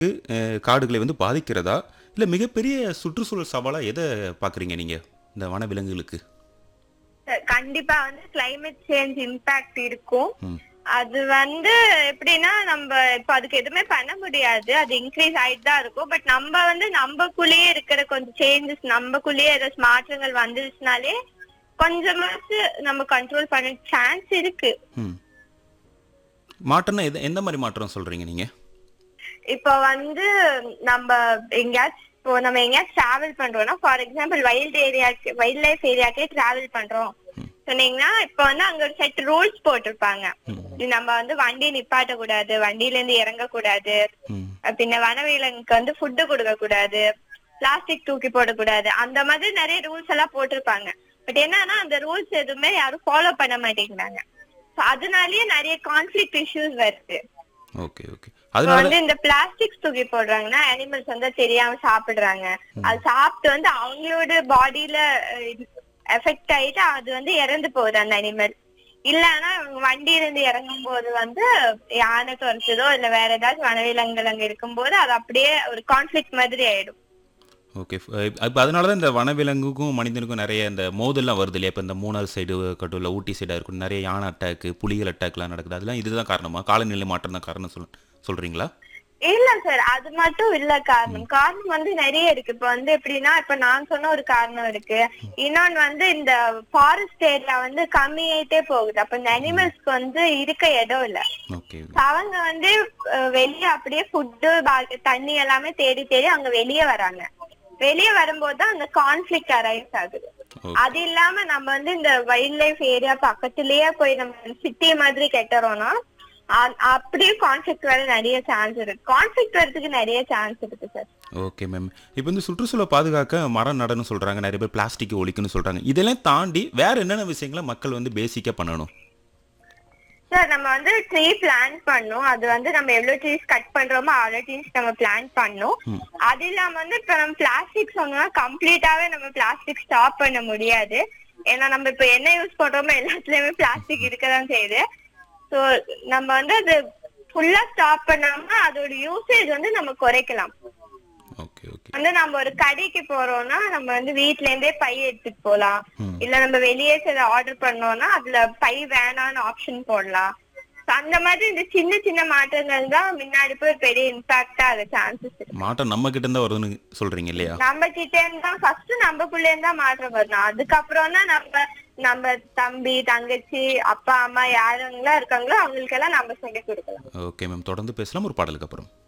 அஹ், காடுகளை வந்து பாதிக்கிறதா இல்லை மிகப்பெரிய சுற்றுச்சூழல் சவாலாக எதை பார்க்குறீங்க நீங்கள் இந்த வனவிலங்குகளுக்கு கண்டிப்பா வந்து கிளைமேட் சேஞ்ச் இம்பாக்ட் இருக்கும் ம் அது வந்து எப்படின்னா நம்ம இப்ப அதுக்கு எதுவுமே பண்ண முடியாது அது இன்க்ரீஸ் ஆயிட்டு தான் இருக்கும் பட் நம்ம வந்து நம்மக்குள்ளேயே இருக்கிற கொஞ்சம் சேஞ்சஸ் நம்மக்குள்ளேயே ஏதாச்சும் மாற்றங்கள் வந்துருச்சுனாலே கொஞ்சமாச்சு நம்ம கண்ட்ரோல் பண்ண சான்ஸ் இருக்கு ம் மாற்றம்னா எது எந்த மாதிரி மாற்றம் சொல்கிறீங்க நீங்கள் இப்போ வந்து நம்ம எங்கேயாச்சும் இப்போ நம்ம எங்கேயாச்சும் டிராவல் பண்றோம்னா ஃபார் எக்ஸாம்பிள் வைல்ட் ஏரியாக்கு வைல்ட் லைஃப் ஏரியாக்கே டிராவல் பண்றோம் சொன்னீங்கன்னா இப்போ வந்து அங்க ஒரு செட் ரூல்ஸ் போட்டிருப்பாங்க இது நம்ம வந்து வண்டி நிப்பாட்ட கூடாது வண்டியில இருந்து இறங்க கூடாது ம் பின்ன வனவிலங்குக்கு வந்து ஃபுட்டு கொடுக்க கூடாது பிளாஸ்டிக் தூக்கி போடக்கூடாது அந்த மாதிரி நிறைய ரூல்ஸ் எல்லாம் போட்டிருப்பாங்க பட் என்னன்னா அந்த ரூல்ஸ் எதுவுமே யாரும் ஃபாலோ பண்ண மாட்டேங்கிறாங்க So அதனாலயே நிறைய கான்ஃபிளிக் இஷ்யூஸ் வருது ஓகே ஓகே இப்ப அதனால வந்து இந்த பிளாஸ்டிக்ஸ் தூக்கி போடுறாங்கன்னா அனிமல்ஸ் வந்து தெரியாம சாப்பிடுறாங்க அது சாப்பிட்டு வந்து அவங்களோட பாடியில எஃபெக்ட் ஆயிட்டு அது வந்து இறந்து போகுது அந்த அனிமல் இல்லன்னா அவங்க வண்டியில இருந்து இறங்கும் போது வந்து யானை துரத்துதோ இல்ல வேற ஏதாச்சும் வனவிலங்குகள் அங்க இருக்கும்போது அது அப்படியே ஒரு கான்ஃபிளிக் மாதிரி ஆயிடும் ஓகே இப்போ அதனால தான் இந்த வனவிலங்குக்கும் மனிதனுக்கும் நிறைய இந்த மோதல்லாம் வருது இல்லையா இப்போ இந்த மூணார் சைடு இருக்கட்டும் இல்லை ஊட்டி சைடாக இருக்கட்டும் நிறைய யானை அட்டாக்கு புலிகள் அட்டாக்லாம் நடக்குது அதெல்லாம் இதுதான் காரணமா காலநிலை மாற்றம் தான் காரணம் சொல் சொல்கிறீங்களா இல்ல சார் அது மட்டும் இல்ல காரணம் காரணம் வந்து நிறைய இருக்கு இப்ப வந்து எப்படின்னா இப்ப நான் சொன்ன ஒரு காரணம் இருக்கு இன்னொன்னு வந்து இந்த ஃபாரஸ்ட் ஏரியா வந்து கம்மியாயிட்டே போகுது அப்ப இந்த அனிமல்ஸ்க்கு வந்து இருக்க இடம் இல்ல ஓகே அவங்க வந்து அஹ், வெளிய அப்படியே ஃபுட்டு தண்ணி எல்லாமே தேடி தேடி அங்க வெளியே வராங்க வெளியே வரும்போது தான் அந்த கான்ஃபிளிக் அரைஸ் ஆகுது ஓ அது இல்லாம நம்ம வந்து இந்த வைல்ட் லைஃப் ஏரியா பக்கத்துலயே போய் நம்ம சிட்டி மாதிரி கெட்டுறோம்னா அ- அப்படியே கான்ஃபிளிக் வர நிறைய சான்ஸ் இருக்கு கான்ஃபிளிக் வரதுக்கு நிறைய சான்ஸ் இருக்கு சார் ஓகே மேம் இப்போ வந்து சுற்றுச்சூழலை பாதுகாக்க மரம் நடணும் சொல்கிறாங்க நிறைய பேர் பிளாஸ்டிக் ஒழிக்கணும்னு சொல்கிறாங்க இதெல்லாம் தாண்டி வேற என்னென்ன விஷயங்களை மக்கள் வந்து பேசிக்காக பண்ணணும் சார் நம்ம வந்து ட்ரீ பிளான் பண்ணோம் அது வந்து நம்ம எவ்வளவு ட்ரீஸ் கட் பண்றோமோ அவ்வளவு ட்ரீஸ் நம்ம பிளான் பண்ணோம் ம். அது இல்லாம வந்து இப்ப நம்ம பிளாஸ்டிக் சொன்னோம்னா கம்ப்ளீட்டாவே நம்ம பிளாஸ்டிக் ஸ்டாப் பண்ண முடியாது ஏன்னா நம்ம இப்ப என்ன யூஸ் பண்றோமோ எல்லாத்துலயுமே பிளாஸ்டிக் இருக்கதான் செய்யுது சோ நம்ம வந்து அது ஃபுல்லா ஸ்டாப் பண்ணாம அதோட யூசேஜ் வந்து நம்ம குறைக்கலாம் ஓகே ஓகே வந்து நம்ம ஒரு கடைக்கு போறோம்னா நம்ம வந்து வீட்ல இருந்தே பை எடுத்துட்டு போலாம் ம். இல்ல நம்ம வெளியே சில ஆர்டர் பண்ணோம்னா அதுல பை வேணாம்னு ஆப்ஷன் போடலாம் So அந்த மாதிரி இந்த சின்ன சின்ன மாற்றங்கள் தான் முன்னாடி போய் பெரிய இம்பாக்டா அது சான்சஸ் இருக்கு மாற்றம் நம்ம கிட்ட இருந்தா வருதுன்னு சொல்றீங்க இல்லையா நம்ம கிட்ட இருந்தா ஃபர்ஸ்ட் நம்மக்குள்ள இருந்தா மாற்றம் வரணும் அதுக்கப்புறம் தான் நம்ம நம்ம தம்பி தங்கச்சி அப்பா அம்மா யாருங்கெல்லாம் இருக்காங்களோ அவங்களுக்கெல்லாம் நம்ம சொல்லி கொடுக்கலாம் ஓகே மேம் தொடர்ந்து பேசலாம் ஒரு பாடலுக்கு அப்புறம்